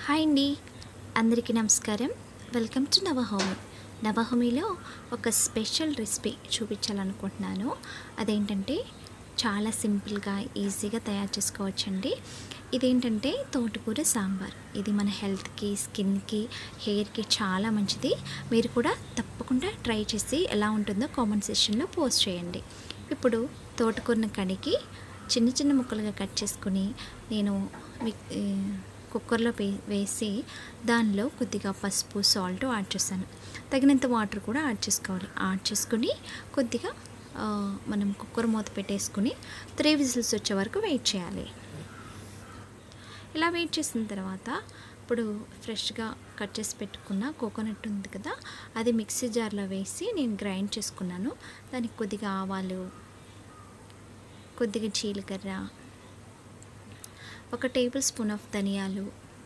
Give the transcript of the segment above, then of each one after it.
hi అండి అందరికీ నమస్కారం వెల్కమ్ టు నవహోమి నవహోమిలో ఒక స్పెషల్ రెసిపీ చూపించాలనుకుంటున్నాను అదేంటంటే చాలా సింపుల్గా ఈజీగా తయారు చేసుకోవచ్చండి ఇదేంటంటే తోటకూర సాంబార్ ఇది మన హెల్త్కి స్కిన్కి హెయిర్కి చాలా మంచిది మీరు కూడా తప్పకుండా ట్రై చేసి ఎలా ఉంటుందో కామెంట్ సెక్షన్లో పోస్ట్ చేయండి ఇప్పుడు తోటకూరను కడిగి చిన్న చిన్న ముక్కలుగా కట్ చేసుకుని నేను మిక్- ఈ, కుక్కర్లో వే వేసి దానిలో కొద్దిగా పసుపు సాల్ట్ యాడ్ చేశాను తగినంత వాటర్ కూడా యాడ్ చేసుకోవాలి యాడ్ చేసుకుని కొద్దిగా ఆ, మనం కుక్కర్ మూత పెట్టేసుకుని త్రీ విజిల్స్ వచ్చే వరకు వెయిట్ చేయాలి ఇలా వెయిట్ చేసిన తర్వాత ఇప్పుడు ఫ్రెష్గా కట్ చేసి పెట్టుకున్న కోకోనట్ ఉంది కదా అది మిక్సీ జార్లో వేసి నేను గ్రైండ్ చేసుకున్నాను దానికి కొద్దిగా ఆవాలు కొద్దిగా జీలకర్ర ఒక టేబుల్ స్పూన్ ఆఫ్ ధనియాలు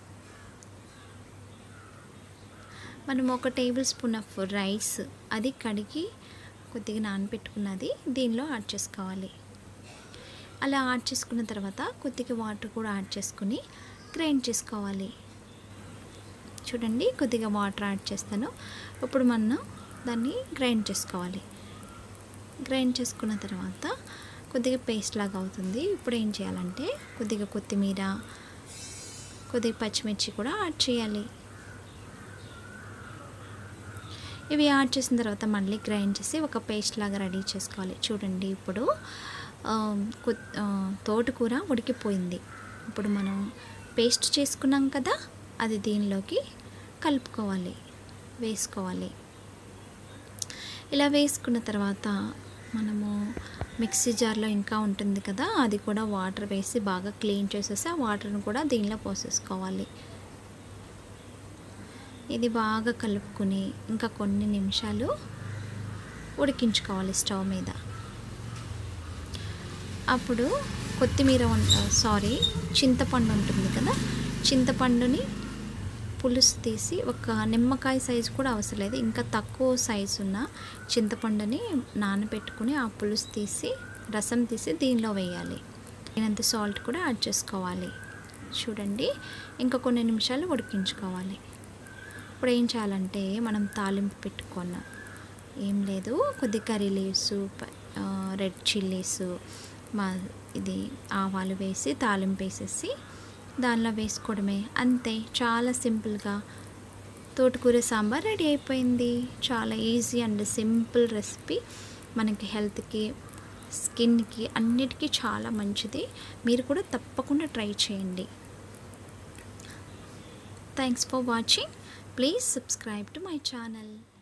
మనం ఒక టేబుల్ స్పూన్ ఆఫ్ రైస్ అది కడిగి కొద్దిగా నానబెట్టుకున్నది దీనిలో యాడ్ చేసుకోవాలి అలా యాడ్ చేసుకున్న తర్వాత కొద్దిగా వాటర్ కూడా యాడ్ చేసుకుని గ్రైండ్ చేసుకోవాలి చూడండి కొద్దిగా వాటర్ యాడ్ చేస్తాను ఇప్పుడు మనం దాన్ని గ్రైండ్ చేసుకోవాలి గ్రైండ్ చేసుకున్న తర్వాత కొద్దిగా పేస్ట్ లాగా అవుతుంది ఇప్పుడు ఏం చేయాలంటే కొద్దిగా కొత్తిమీర కొద్దిగా పచ్చిమిర్చి కూడా యాడ్ చేయాలి ఇవి యాడ్ చేసిన తర్వాత మళ్ళీ గ్రైండ్ చేసి ఒక పేస్ట్ లాగా రెడీ చేసుకోవాలి చూడండి ఇప్పుడు ఆ, కొ- ఆ, తోటకూర ఉడికిపోయింది ఇప్పుడు మనం పేస్ట్ చేసుకున్నాం కదా అది దీనిలోకి కలుపుకోవాలి వేసుకోవాలి ఇలా వేసుకున్న తర్వాత మనము మిక్సీ జార్లో ఇంకా ఉంటుంది కదా అది కూడా వాటర్ వేసి బాగా క్లీన్ చేసేసి ఆ వాటర్ని కూడా దీనిలో పోసేసుకోవాలి ఇది బాగా కలుపుకుని ఇంకా కొన్ని నిమిషాలు ఉడికించుకోవాలి స్టవ్ మీద అప్పుడు కొత్తిమీర సారీ చింతపండు ఉంటుంది కదా చింతపండుని పులుసు తీసి ఒక నిమ్మకాయ సైజు కూడా అవసరం లేదు ఇంకా తక్కువ సైజు ఉన్న చింతపండుని నానబెట్టుకుని ఆ పులుసు తీసి రసం తీసి దీనిలో వేయాలి నేనంత సాల్ట్ కూడా యాడ్ చేసుకోవాలి చూడండి ఇంకా కొన్ని నిమిషాలు ఉడికించుకోవాలి ఇప్పుడు ఏం చేయాలంటే మనం తాలింపు పెట్టుకున్నాం ఏం లేదు కొద్ది కర్రీ లీవ్స్ రెడ్ చిల్లీస్ మా ఇది ఆవాలు వేసి తాలింపు వేసేసి దానిలో వేసుకోవడమే అంతే చాలా సింపుల్గా తోటకూర సాంబార్ రెడీ అయిపోయింది చాలా ఈజీ అండ్ సింపుల్ రెసిపీ మనకి హెల్త్కి స్కిన్కి అన్నిటికీ చాలా మంచిది మీరు కూడా తప్పకుండా ట్రై చేయండి thanks for watching please subscribe to my channel